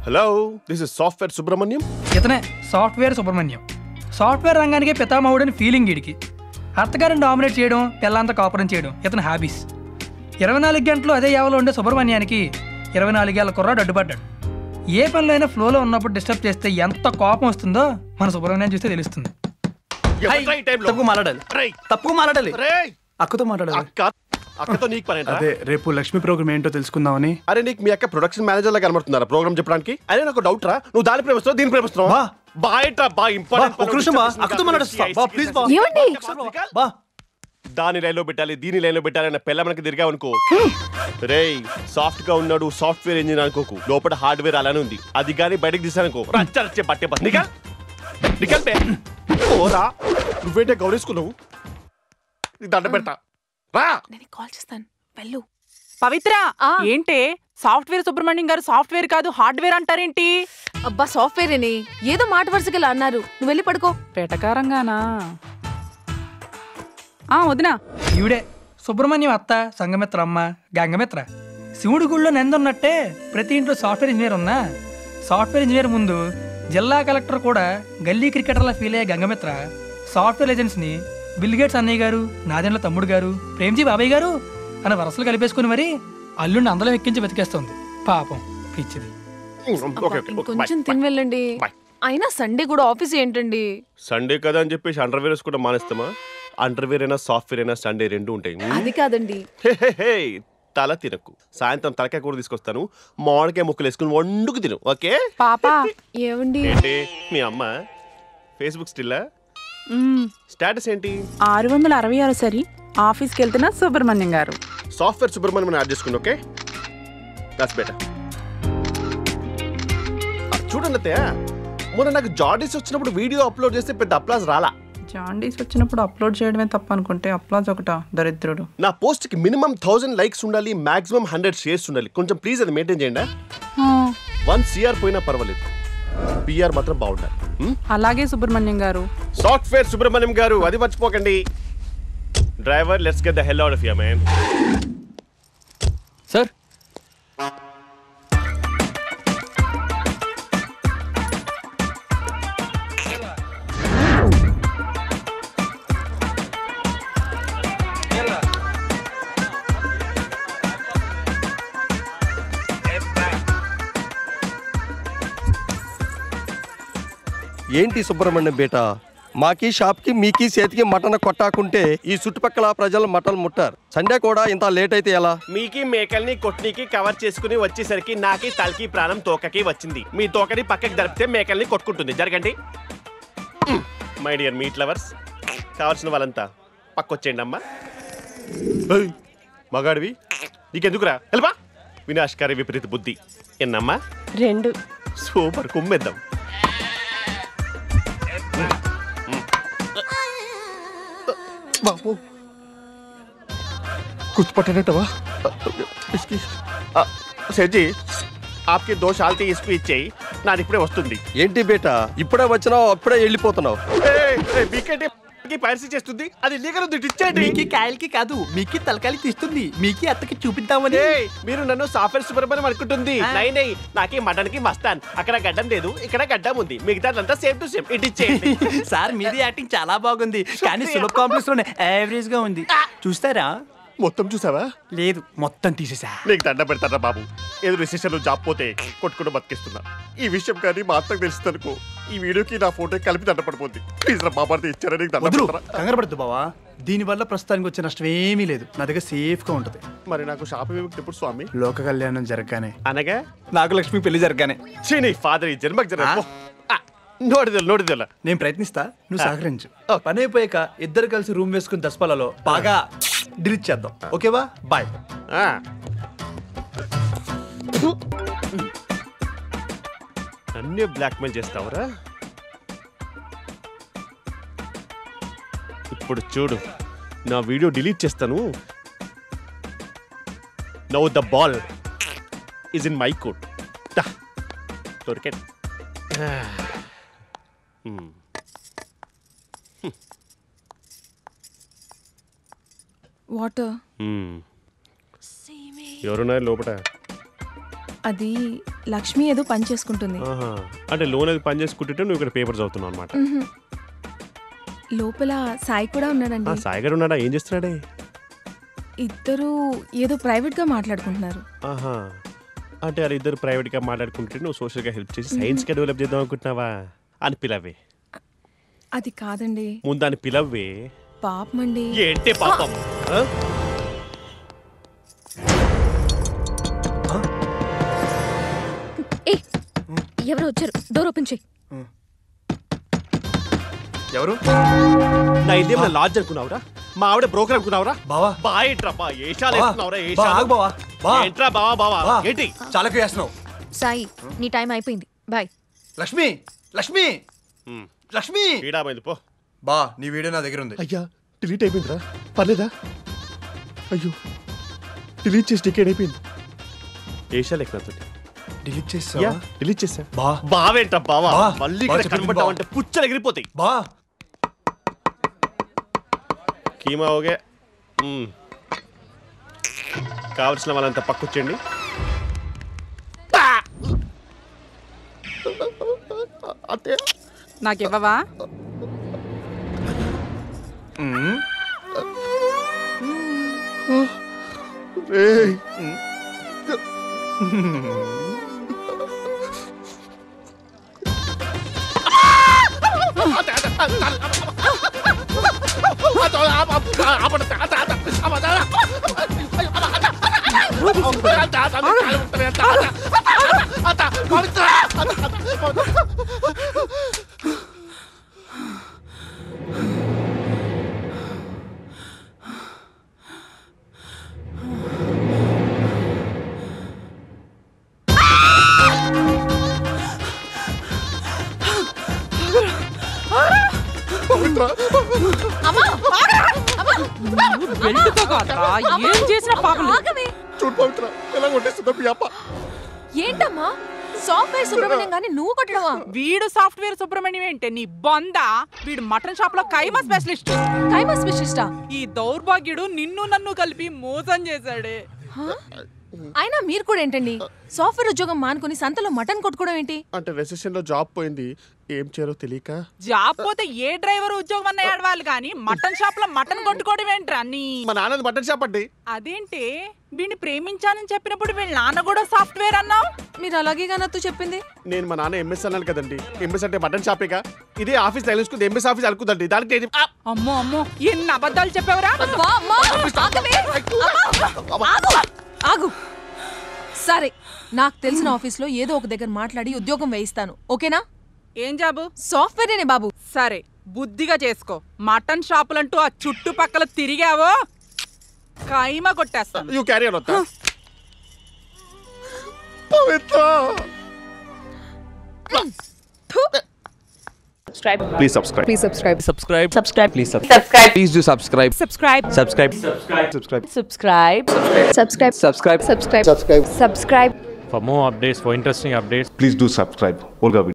Hello this is software Subrahmanyam ఇతనే software Subrahmanyam software రంగానికి పితామహుడని feeling వీడికి అత్తగారిని డామినేట్ చేయడం పిల్లంతా కాపురం చేయడం ఇతని హ్యాబీస్ ఇరవై నాలుగు గంటలు అదే యావలో ఉండే సుబ్రహ్మణ్యానికి ఇరవై నాలుగేళ్ల కుర్రాడు అడ్డుపడ్డాడు ఏ పనిలో అయినా ఫ్లోలో ఉన్నప్పుడు డిస్టర్బ్ చేస్తే ఎంత కోపం వస్తుందో మన సుబ్రహ్మణ్యం చూస్తే తెలుస్తుంది ఎవరిరా ఈ టైంలో? తప్పుగా మాట్లాడాలి రేయ్, తప్పుగా మాట్లాడాలి రేయ్, అక్కతో మాట్లాడాలి అక్క అక్కతో నీకు పని అదే రేపు లక్ష్మీ ప్రోగ్రామ్ ఏంటో తెలుసుకుందామని అరే నీకు మీ అక్క ప్రొడక్షన్ మేనేజర్ లా కనబడుతున్నారా ప్రోగ్రామ్ చెప్పడానికి అరే నాకు డౌట్ రా నువ్వు దాని ప్రేమిస్తున్నావు దీని ప్రేమిస్తున్నావు బా. బాయట బా ఇంపార్టెంట్ బా, ఒక్క నిమిషం బా, అక్కతో మాట్లాడుస్తా. బా, ప్లీజ్ బా. ఏమండి బా దాని లైన్ లో పెట్టాలి దీని లైన్ లో పెట్టాలి అన్న పిల్ల మనకి తిరిగా అనుకో రేయ్ సాఫ్ట్ గా ఉన్నాడు సాఫ్ట్వేర్ ఇంజిన్ అనుకోకు లోపల హార్డ్వేర్ అలానే ఉంది అది కానీ బయటకు తీసానుకో రచ్చ రచ్చే పట్టే బస్ నికల్ నికల్ బే ఓరా నువ్వేంటే గౌరవించుకున్నావు నీ దండ పెడతా రా నేను కాల్ చేస్తాను వెళ్ళు పవిత్ర ఆ. ఏంటే సాఫ్ట్వేర్ సుబ్రహ్మణ్యం గారు సాఫ్ట్వేర్ కాదు హార్డ్వేర్ అంటారేంటి అబ్బా సాఫ్ట్వేర్ అని ఏదో మాట వరుసగా ఇలా అన్నారు నువ్వు వెళ్ళి పడుకో పెటకారంగానా ఆ వదినా ఈవిడే సుబ్రహ్మణ్యం అత్త సంగమిత్ర అమ్మ గంగమిత్ర శివుడి గుళ్ళో నెందున్నట్టే ప్రతి ఇంట్లో సాఫ్ట్వేర్ ఇంజనీర్ ఉన్నా సాఫ్ట్వేర్ ఇంజనీర్ ముందు జిల్లా కలెక్టర్ కూడా గల్లీ క్రికెటర్లా ఫీల్ అయ్యే గంగమిత్ర సాఫ్ట్వేర్ ఏజెంట్స్ని బిల్ గేట్స్ అన్నయ్య గారు నాదెండ్ల తమ్ముడు గారు ప్రేమ్జీ బాబాయ్ గారు అని వరసలు కలిపేసుకుని మరి అల్లుడిని అందరం ఎక్కించి బతికేస్తోంది పాపం పిచ్చిది ఓకే అబ్బా, ఓకే ఇంకొంచెం తిని వెళ్ళండి Bye. అయినా సండే కూడా ఆఫీస్ ఏంటండి సండే కదా అని చెప్పేసి అండర్వేర్ వేసుకోవడం మానేస్తామా అండర్వేర్ అయినా సాఫ్ట్వేర్ అయినా సండే రెండు ఉంటాయి అది కాదండి హే, హే, హే, తల తినకు సాయంత్రం తలకాయ కూర తీసుకొస్తాను మామిడికాయ ముక్కలు వేసుకుని వండుకు తిను ఓకే పాపా ఏమండి ఏంటి మీ అమ్మ ఫేస్బుక్ స్టిల్ స్టేటస్ ఏంటి ఆరు వందల అరవై ఆరు సరి ఆఫీస్కి వెళ్తున్న సుబ్రహ్మణ్యం గారు సాఫ్ట్వేర్ సుబ్రహ్మణ్యం యాడ్ చేసుకుని ఓకే దాట్స్ బెటర్ చూడండి అత్తయ్య మొన్న నాకు జాడీస్ వచ్చినప్పుడు వీడియో అప్లోడ్ చేస్తే పెద్ద అప్లాజ్ రాలా జాండీస్ వచ్చినప్పుడు అప్లోడ్ చేయడమే తప్ప అనుకుంటే అప్లాజ్ ఒకట దరిద్రుడు నా పోస్ట్ కి మినిమం థౌసండ్ లైక్స్ ఉండాలి మాక్సిమం హండ్రెడ్ షేర్స్ ఉండాలి కొంచెం ప్లీజ్ అది మెయింటైన్ చేయండి వన్ సిఆర్ పోయినా పర్వాలేదు పిఆర్ మాత్రం బాగుండాలి హ్మ్? అలాగే సుబ్రహ్మణ్యం గారు సాఫ్ట్వేర్ సుబ్రహ్మణ్యం గారు అది మర్చిపోకండి driver let's get the hell out of your man sir ఏంటి సుబ్రహ్మణ్యం బేట మాకి షాప్కి మీకి చేతికి మటన్ కొట్టాకుంటే ఈ చుట్టుపక్కల ప్రజలు మటన్ ముట్టారు సండే కూడా ఇంత లేట్ అయితే ఎలా మీకి మేకల్ని కొట్నికి కవర్ చేసుకుని వచ్చేసరికి నాకి తలకి ప్రాణం తోకకి వచ్చింది మీ తోకని పక్కకి జరిపితే మేకల్ని కొట్టుకుంటుంది జరగండి మై డియర్ మీట్ లవర్స్ కావాల్సిన వాళ్ళంతా పక్కొచ్చేయండి అమ్మా ఏయ్, మగాడివి నీకెందుకురా వెళ్ళబా వినాశకారి విపరీత బుద్ధి ఎన్నమ్మా రెండు సూపర్ కుమ్మేద్దాం బాబు గుర్తుపట్టేటవా సెడ్జీ ఆప్కి దో శాల్తీ ఇసుకు ఇచ్చేయి నాది ఇప్పుడే వస్తుంది ఏంటి బేట ఇప్పుడే వచ్చినావు అప్పుడే వెళ్ళిపోతున్నావు మీకేంటి పైరసీ చేస్తుంది అది లీగల్ ఉంది ఇచ్చేయండి మీకి కాయలకి కాదు మీకి తలకాయలకి తీస్తుంది మీకి అత్తకి చూపిద్దామని ఏయ్, మీరు నన్ను సాఫ్ట్వేర్ సుబ్రహ్మణ్యం అనుకుంటుంది నై నై నాకి మటన్ కి మస్తాన్ అక్కడ గడ్డం లేదు ఇక్కడ గడ్డం ఉంది మిగతా సేమ్ టు సేమ్ ఇటు ఇచ్చేయండి సార్ మీది యాక్టింగ్ చాలా బాగుంది కానీ సులభ కాంప్లెక్స్ లోనే యావరేజ్ గా ఉంది చూస్తారా మొత్తం చూసావా లేదు మొత్తం తీసేసా నీకు దండ పెడతారా బాబు ఏదో రిసెషన్ జాబ్ పోతే కొట్టుకుంటూ బతికిస్తున్నా ఈ విషయం కానీ మా అత్తకు తెలుస్తుంది అనుకో ఈ వీడియోకి నా ఫోటో కలిపి దండ పడిపోద్ది ప్లీజ్ రా బాబార్ది ఇచ్చారా నీకు దండ వదులు పెడతారా కంగారు పడద్దు బావా దీని వల్ల ప్రస్తుతానికి వచ్చే నష్టం ఏమీ లేదు నా దగ్గర సేఫ్ గా ఉంటది మరి నాకు శాప విముక్తి ఎప్పుడు స్వామి లోక కళ్యాణం జరగగానే అనగా నాకు లక్ష్మి పెళ్లి జరగగానే చీ నీ ఫాదర్ ఈ జన్మకు జర నోడిదెల నోడిదెల నేను ప్రయత్నిస్తా నువ్వు సహకరించు పని అయిపోయాక ఇద్దరు కలిసి రూమ్ వేసుకుని దసపల్లలో బాగా డిలీట్ చేద్దాం ఓకేవా బాయ్ నన్నే బ్లాక్మెయిల్ చేస్తావరా ఇప్పుడు చూడు నా వీడియో డిలీట్ చేస్తాను now the ball is in my court దొరికాడు Hmm. Water Hmm. ఎవరున్నారు లోపల అది లక్ష్మి ఏదో పని చేసుకుంటుంది ఆహా. అంటే లోన్ అది పని చేసుకుంటుంటే నువ్వు ఇక్కడ పేపర్ చదువుతున్నావు అనమాట మ్హూ. లోపల సాయి కూడా ఉన్నాడండి సాయి గారు ఉన్నాడా ఏం చేస్తున్నాడే ఇద్దరు ఏదో ప్రైవేట్ గా మాట్లాడుకుంటున్నారు ఆహా అంటే అది ఇద్దరు ప్రైవేట్గా మాట్లాడుకుంటే నువ్వు సోషల్గా హెల్ప్ చేసి సైన్స్గా డెవలప్ చేద్దాం అనుకుంటున్నావా అని పిలవే అది కాదండి ముందు అని పిలవే పాపమండి ఏంటి పాపం ఆ? ఏ ఎవరు వచ్చారు డోర్ ఓపెన్ చేయి ఎవరు నా ఇదేమన్నా లాడ్జ్ అనుకున్నావురా మా ఆవిడ బ్రోకర్ అనుకున్నావురా బావా బా ఏంట్రా బా ఏషాలు బావా, వేస్తున్నావురా బా, ఏషాలు ఆగు బావా, బా. ఏంట్రా బావా బావా బా. ఏంటి చాలా వేస్తున్నావు సాయి నీ టైం అయిపోయింది బాయ్ లక్ష్మి లక్ష్మి ఉమ్, లక్ష్మి పీడామైంది పో బా నీ వీడియో నా దగ్గర ఉంది అయ్యా డిలీట్ అయిపోయిందిరా పర్లేదా అయ్యో డిలీట్ చేసి టికెట్ అయిపోయింది ఏషాలు ఎక్కడ డిలీట్ యా చేసా డిలీట్ చేసా బా బావేంట్రా బావా బా. మళ్ళీ బా ఇక్కడ చెప్పింది కనబడ్డావంటే పుచ్చలు ఎగిరిపోతాయి బా కీమా ఓకే మ్మ్. కావలసిన వాళ్ళంతా పక్కొచ్చేయండి నాకు ఇవ్వవా బెల్ట్తో కాదురా ఏం చేసినా పాపం లేదు. ఆగవే చూడు పవిత్ర ఎలా కొట్టేస్తుందో మీ అప్ప ఏంటమ్మా సాఫ్ట్వేర్ సుబ్రహ్మణ్యం గాని నువ్వు కొట్టడమా వీడు సాఫ్ట్వేర్ సుబ్రహ్మణ్యం ఏంటి నీ బొంద వీడు మటన్ షాప్ లో కైమా స్పెషలిస్ట్ కైమా స్పెషలిస్టా ఈ దౌర్భాగ్యుడు నిన్ను నన్ను కలిపి మోసం చేశాడే అయినా మీరు కూడా ఏంటండి సాఫ్ట్వేర్ ఉద్యోగం మానుకుని సంతలో మటన్ కొట్టుకోవడం ఏంటి అంటే రెసెషన్ లో జాబ్ పోయింది ఏం చేయాలో తెలియక జాబ్ పోతే ఏ డ్రైవర్ ఉద్యోగం అన్న ఏడవాలి కానీ మటన్ షాప్ లో మటన్ కొట్టుకోవడం ఏంట్రా నీ మా నాన్నది మటన్ షాప్ అండి అదేంటి వీడిని ప్రేమించానని చెప్పినప్పుడు వీళ్ళ నాన్న కూడా సాఫ్ట్వేర్ అన్నావు మీరు అలాగే కానత్తు చెప్పింది నేను మా నాన్న ఎంఎస్ అన్నాను కదండి ఎంఎస్ అంటే మటన్ షాపేగా ఇదే ఆఫీస్ తగిలించుకుంది ఎంఎస్ ఆఫీస్ అనుకుందండి దానికి నేను- ఆ! అమ్మో అమ్మో ఎన్ని అబద్ధాలు చెప్పావురా అమ్మా, అమ్మా, ఆగవే. అమ్మా, ఆగు. ఆగు సరే నాకు తెలిసిన ఆఫీస్లో ఏదో ఒక దగ్గర మాట్లాడి ఉద్యోగం వేయిస్తాను ఓకేనా ఏం జాబు సాఫ్ట్వేరేనే బాబు సరే బుద్ధిగా చేసుకో మటన్ షాపులంటూ ఆ చుట్టుపక్కల తిరిగావో కైమా కొట్టేస్తాను యూ క్యారీ ఆన్ వద్దా Pavitra please subscribe Please subscribe. subscribe Subscribe. please subscribe please do subscribe Subscribe. subscribe subscribe Subscribe. Subscribe subscribe subscribe subscribe For more updates, for interesting updates, Please do subscribe. Olga